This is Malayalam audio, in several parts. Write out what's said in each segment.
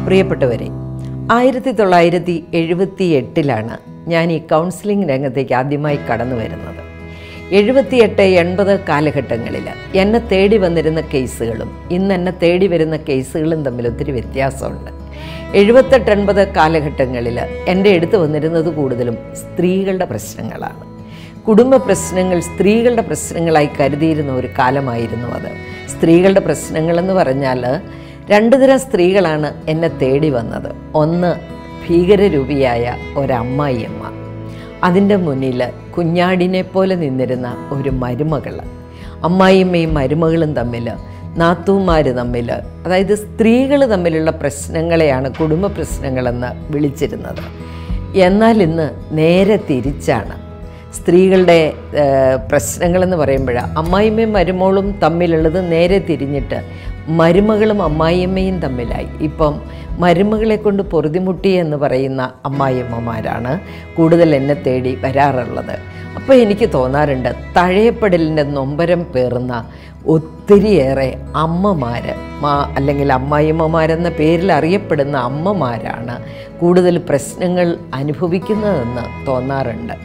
പ്രിയപ്പെട്ടവരെ ആയിരത്തി തൊള്ളായിരത്തി എഴുപത്തി എട്ടിലാണ് ഞാൻ ഈ കൗൺസിലിംഗ് രംഗത്തേക്ക് ആദ്യമായി കടന്നു വരുന്നത് എഴുപത്തിയെട്ട് എൺപത് കാലഘട്ടങ്ങളിൽ എന്നെ തേടി വന്നിരുന്ന കേസുകളും ഇന്ന് എന്നെ തേടി വരുന്ന കേസുകളും തമ്മിൽ ഒത്തിരി വ്യത്യാസമുണ്ട് എഴുപത്തെട്ട് എൺപത് കാലഘട്ടങ്ങളിൽ എൻ്റെ അടുത്ത് വന്നിരുന്നത് കൂടുതലും സ്ത്രീകളുടെ പ്രശ്നങ്ങളാണ് കുടുംബ പ്രശ്നങ്ങൾ സ്ത്രീകളുടെ പ്രശ്നങ്ങളായി കരുതിയിരുന്ന ഒരു കാലമായിരുന്നു അത് സ്ത്രീകളുടെ പ്രശ്നങ്ങളെന്ന് പറഞ്ഞാൽ രണ്ടു തരം സ്ത്രീകളാണ് എന്നെ തേടി വന്നത് ഒന്ന് ഭീകരരൂപിയായ ഒരമ്മായിയമ്മ അതിൻ്റെ മുന്നിൽ കുഞ്ഞാടിനെ പോലെ നിന്നിരുന്ന ഒരു മരുമകൾ അമ്മായിയമ്മയും മരുമകളും തമ്മിൽ നാത്തൂമാർ തമ്മിൽ അതായത് സ്ത്രീകൾ തമ്മിലുള്ള പ്രശ്നങ്ങളെയാണ് കുടുംബ പ്രശ്നങ്ങളെന്ന് വിളിച്ചിരുന്നത് എന്നാൽ ഇന്ന് നേരെ തിരിച്ചാണ് സ്ത്രീകളുടെ ഏഹ്, പ്രശ്നങ്ങളെന്ന് പറയുമ്പോൾ അമ്മായിമ്മയും മരുമോളും തമ്മിലുള്ളത് നേരെ തിരിഞ്ഞിട്ട് മരുമകളും അമ്മായിയമ്മയും തമ്മിലായി ഇപ്പം മരുമകളെ കൊണ്ട് പൊറുതിമുട്ടി എന്ന് പറയുന്ന അമ്മായിയമ്മമാരാണ് കൂടുതൽ എന്നെ തേടി വരാറുള്ളത് അപ്പോൾ എനിക്ക് തോന്നാറുണ്ട് തഴയപ്പെടലിൻ്റെ നൊമ്പരം പേറുന്ന ഒത്തിരിയേറെ അമ്മമാർ മാ അല്ലെങ്കിൽ അമ്മായിമ്മമാരെന്ന പേരിൽ അറിയപ്പെടുന്ന അമ്മമാരാണ് കൂടുതൽ പ്രശ്നങ്ങൾ അനുഭവിക്കുന്നതെന്ന് തോന്നാറുണ്ട്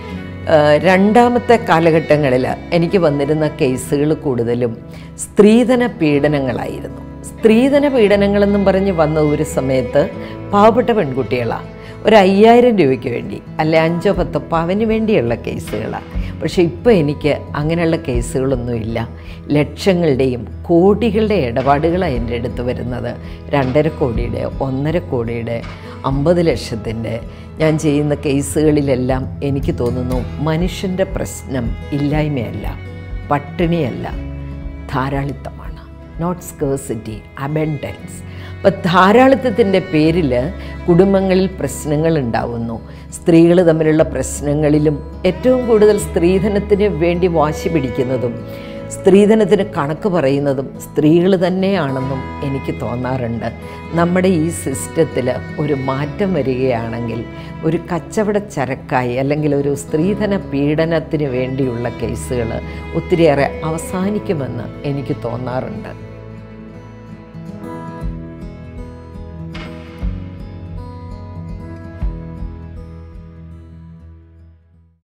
ഏഹ് രണ്ടാമത്തെ കാലഘട്ടങ്ങളിൽ എനിക്ക് വന്നിരുന്ന കേസുകൾ കൂടുതലും സ്ത്രീധന പീഡനങ്ങളായിരുന്നു സ്ത്രീധന പീഡനങ്ങളെന്നും പറഞ്ഞ് വന്ന ഒരു സമയത്ത് പാവപ്പെട്ട പെൺകുട്ടികളാണ് ഒരു അയ്യായിരം രൂപയ്ക്ക് വേണ്ടി അല്ലെ അഞ്ചോ പത്തോ പവന് വേണ്ടിയുള്ള കേസുകളാണ് പക്ഷേ ഇപ്പോൾ എനിക്ക് അങ്ങനെയുള്ള കേസുകളൊന്നുമില്ല ലക്ഷങ്ങളുടെയും കോടികളുടെ ഇടപാടുകളാണ് എൻ്റെ അടുത്ത് വരുന്നത് രണ്ടര കോടിയുടെ ഒന്നര കോടിയുടെ അമ്പത് ലക്ഷത്തിൻ്റെ ഞാൻ ചെയ്യുന്ന കേസുകളിലെല്ലാം എനിക്ക് തോന്നുന്നു മനുഷ്യൻ്റെ പ്രശ്നം ഇല്ലായ്മയല്ല പട്ടിണിയല്ല ധാരാളിത്തമാണ് നോട്ട് സ്കേഴ്സിറ്റി അബൻഡൻസ് അപ്പം ധാരാളിത്തത്തിൻ്റെ പേരിൽ കുടുംബങ്ങളിൽ പ്രശ്നങ്ങൾ ഉണ്ടാവുന്നു സ്ത്രീകൾ തമ്മിലുള്ള പ്രശ്നങ്ങളിലും ഏറ്റവും കൂടുതൽ സ്ത്രീധനത്തിന് വേണ്ടി വാശി പിടിക്കുന്നതും സ്ത്രീധനത്തിന് കണക്ക് പറയുന്നതും സ്ത്രീകൾ തന്നെയാണെന്നും എനിക്ക് തോന്നാറുണ്ട് നമ്മുടെ ഈ സിസ്റ്റത്തിൽ ഒരു മാറ്റം വരികയാണെങ്കിൽ ഒരു കച്ചവട ചരക്കായി അല്ലെങ്കിൽ ഒരു സ്ത്രീധന പീഡനത്തിന് വേണ്ടിയുള്ള കേസുകൾ ഒത്തിരിയേറെ അവസാനിക്കുമെന്ന് എനിക്ക് തോന്നാറുണ്ട്